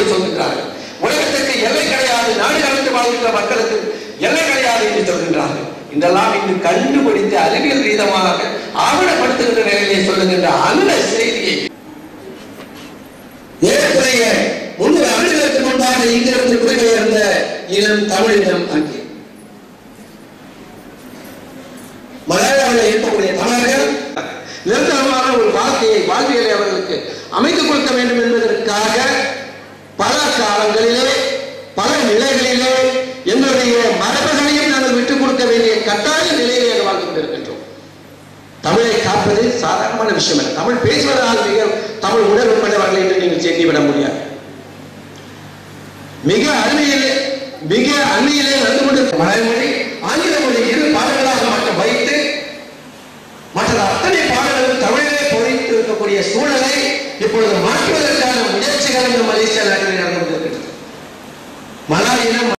சொல்கின்றார்கள் உலகத்திற்கு எல்லை கிடையாது நாடு கடந்து வாழ்கின்ற மக்களுக்கு எல்லை கிடையாது என்று சொல்கின்றார்கள் இதெல்லாம் இன்று கண்டுபிடித்து அறிவியல் ரீதமாக ஆவணப்படுத்துகின்ற நிலையிலே சொல்லுகின்ற அந்த செய்தியை ஏறக்குறைய முன்னூறு ஆண்டுகளுக்கு முன்பாக இங்கிருந்து குடிபெயர்ந்த இனம் தமிழினம் அங்கே மலையாளத்தில் இருக்கக்கூடிய தமிழர்கள் நிரந்தரமான ஒரு வாழ்க்கையை வாழ்வியலை அவர்களுக்கு அமைத்துக் கொடுக்க வேண்டும் என்பதற்காக பல காலங்களிலே பல நிலைகளிலே எங்களுடைய மரபுகளையும் நாங்கள் விட்டுக் கொடுக்க வேண்டிய கட்டாய நிலையிலே நாங்கள் வாழ்ந்து கொண்டிருக்கின்றோம் தமிழை காப்பது சாதாரணமான விஷயம் அல்ல தமிழ் பேசுவதால் மிக தமிழ் உணர்வு கொண்டவர்கள் என்று நீங்கள் எண்ணிவிட முடியாது மிக அருமையிலே மிக அண்மையிலே நடந்து கொண்டிருக்க மலைமொழி ஆங்கில மொழி இரு பாடங்களாக மட்டும் வைத்து மற்ற அத்தனை பாடல்களும் தமிழிலே பொறித்து இருக்கக்கூடிய சூழலை இப்பொழுது மாற்றுவதற்கான முயற்சிகள் இந்த மலேசியா நாட்டில் நடந்து கொண்டிருக்கிறது மலாயினம்